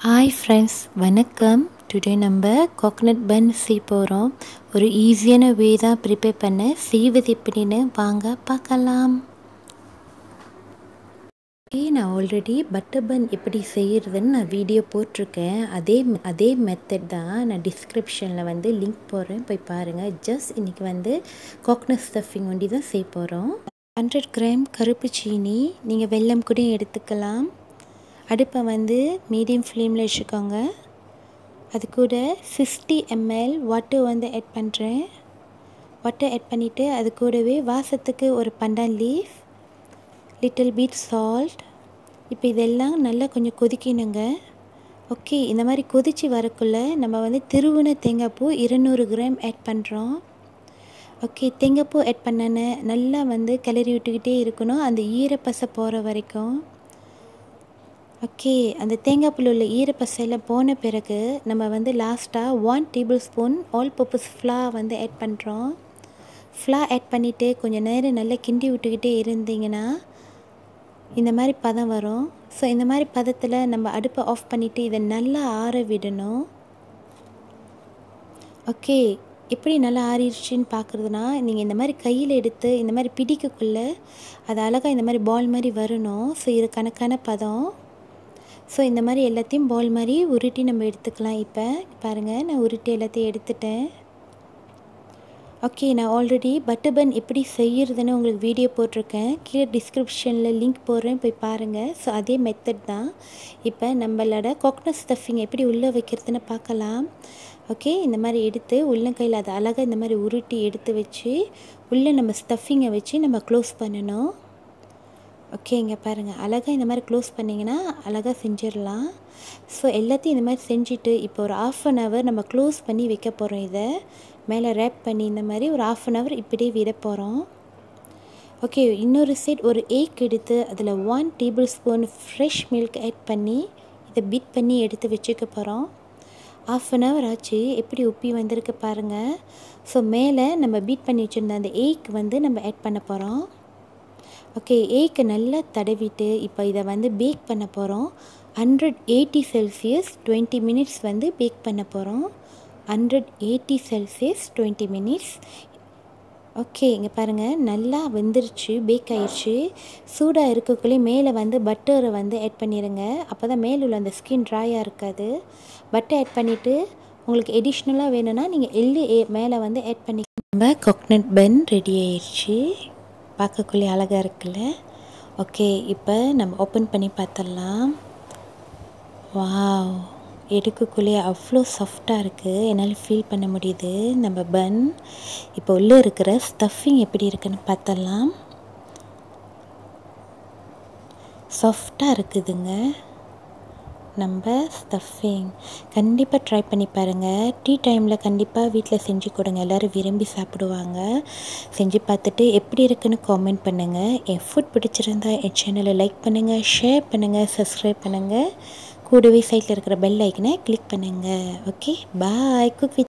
hi friends வணக்கம் today நம்ம coconut bun செய்ய போகிறோம் ஒரு ஈஸியான வே தான் ப்ரிப்பேர் பண்ண செய்வது எப்படின்னு வாங்க பார்க்கலாம் ஏ நான் ஆல்ரெடி பட்டர் பன் எப்படி செய்கிறதுன்னு நான் வீடியோ போட்டிருக்கேன் அதே அதே மெத்தட் தான் நான் டிஸ்கிரிப்ஷனில் வந்து லிங்க் போடுறேன் போய் பாருங்கள் ஜஸ்ட் இன்றைக்கி வந்து கோகனட் ஸ்டஃபிங் ஒண்டி தான் செய்ய போகிறோம் ஹண்ட்ரட் கிராம் கருப்பு சீனி நீங்கள் வெல்லம் கூட எடுத்துக்கலாம் அடுப்பை வந்து மீடியம் ஃப்ளேமில் வச்சுக்கோங்க அது கூட சிக்ஸ்டி எம்எல் வாட்டர் வந்து ஆட் பண்ணுறேன் வாட்டர் ஆட் பண்ணிவிட்டு அது கூடவே வாசத்துக்கு ஒரு pandan leaf little bit salt இப்போ இதெல்லாம் நல்லா கொஞ்சம் கொதிக்கணுங்க ஓகே இந்த மாதிரி கொதித்து வரக்குள்ளே நம்ம வந்து திருவுன தேங்காய்ப்பூ இருநூறு கிராம் ஆட் பண்ணுறோம் ஓகே தேங்காய்ப்பூ ஆட் பண்ணன நல்லா வந்து கிளறி விட்டுக்கிட்டே இருக்கணும் அந்த ஈரப்பசை போகிற வரைக்கும் ஓகே அந்த தேங்காய் புல் உள்ள ஈரப்பசையில் போன பிறகு நம்ம வந்து லாஸ்ட்டாக one tablespoon all purpose flour வந்து ஆட் பண்ணுறோம் ஃப்ளா ஆட் பண்ணிவிட்டு கொஞ்சம் நேரம் நல்லா கிண்டி விட்டுக்கிட்டே இருந்தீங்கன்னா இந்த மாதிரி பதம் வரும் ஸோ இந்த மாதிரி பதத்தில் நம்ம அடுப்பை ஆஃப் பண்ணிவிட்டு இதை நல்லா ஆற விடணும் ஓகே எப்படி நல்லா ஆறிடுச்சின்னு பார்க்குறதுனா நீங்கள் இந்த மாதிரி கையில் எடுத்து இந்த மாதிரி பிடிக்கக்குள்ளே அது அழகாக இந்த மாதிரி பால் மாதிரி வரணும் ஸோ இது கணக்கான பதம் ஸோ இந்த மாதிரி எல்லாத்தையும் பால் மாதிரி உருட்டி நம்ம எடுத்துக்கலாம் இப்போ பாருங்கள் நான் உருட்டி எல்லாத்தையும் எடுத்துட்டேன் ஓகே நான் ஆல்ரெடி பட்டர் பன் எப்படி செய்கிறதுன்னு உங்களுக்கு வீடியோ போட்டிருக்கேன் கீழே டிஸ்கிரிப்ஷனில் லிங்க் போடுறேன் போய் பாருங்கள் ஸோ அதே மெத்தட் தான் இப்போ நம்மளோட கோக்னட் ஸ்டஃபிங் எப்படி உள்ளே வைக்கிறதுன்னு பார்க்கலாம் ஓகே இந்த மாதிரி எடுத்து உள்ளங்கையில் அதை அழகாக இந்த மாதிரி உருட்டி எடுத்து வச்சு உள்ளே நம்ம ஸ்டஃபிங்கை வச்சு நம்ம க்ளோஸ் பண்ணணும் ஓகே இங்கே பாருங்கள் அழகாக இந்த மாதிரி க்ளோஸ் பண்ணிங்கன்னா அழகாக செஞ்சிடலாம் ஸோ எல்லாத்தையும் இந்த மாதிரி செஞ்சுட்டு இப்போ ஒரு ஆஃப் அன் ஹவர் நம்ம க்ளோஸ் பண்ணி வைக்க போகிறோம் இதை மேலே ரேப் பண்ணி இந்த மாதிரி ஒரு ஆஃப் அன் ஹவர் இப்படியே விட போகிறோம் ஓகே இன்னொரு சைட் ஒரு ஏக் எடுத்து அதில் one tablespoon fresh milk add பண்ணி இதை பீட் பண்ணி எடுத்து வச்சுக்க போகிறோம் ஆஃப் அன் ஹவர் ஆச்சு எப்படி உப்பி வந்திருக்கு பாருங்கள் ஸோ மேலே நம்ம பீட் பண்ணி வச்சுருந்த அந்த ஏக் வந்து நம்ம ஆட் பண்ண போகிறோம் ஓகே ஏக்கு நல்லா தடவிட்டு இப்போ இதை வந்து பேக் பண்ண போகிறோம் hundred eighty Celsius twenty minutes வந்து பேக் பண்ண போகிறோம் hundred eighty Celsius twenty minutes okay இங்கே பாருங்கள் நல்லா வெந்துருச்சு பேக் ஆயிடுச்சு சூடாக இருக்கக்குள்ளே மேலே வந்து பட்டரை வந்து ஆட் பண்ணிடுங்க அப்போ தான் மேலே உள்ள அந்த ஸ்கின் ட்ராயாக இருக்காது பட்டர் ஆட் பண்ணிவிட்டு உங்களுக்கு எடிஷ்னலாக வேணும்னா நீங்கள் எள்ளு மேலே வந்து ஆட் பண்ணி நம்ம கொக்னட் பன் ரெடி ஆயிடுச்சு பார்க்கக்குள்ளே அழகாக இருக்குல்ல ஓகே இப்போ நம்ம ஓப்பன் பண்ணி பார்த்துடலாம் வாவ் எடுக்கக்குள்ளே அவ்வளோ சாஃப்டாக இருக்குது என்னால் ஃபீல் பண்ண முடியுது நம்ம பன் இப்போ உள்ளே இருக்கிற ஸ்டஃபிங் எப்படி இருக்குன்னு பார்த்தலாம் சாஃப்டாக இருக்குதுங்க நம்ம ஸ்டஃபிங் கண்டிப்பாக ட்ரை பண்ணி பாருங்கள் டீ டைமில் கண்டிப்பாக வீட்டில் செஞ்சு கொடுங்க எல்லோரும் விரும்பி சாப்பிடுவாங்க செஞ்சு பார்த்துட்டு எப்படி இருக்குன்னு காமெண்ட் பண்ணுங்கள் என் ஃபுட் பிடிச்சிருந்தா என் சேனலை லைக் பண்ணுங்கள் ஷேர் பண்ணுங்கள் சப்ஸ்கிரைப் பண்ணுங்கள் கூடவே சைட்டில் இருக்கிற பெல் ஐக்கனை கிளிக் பண்ணுங்கள் ஓகே பாய் குக் வித்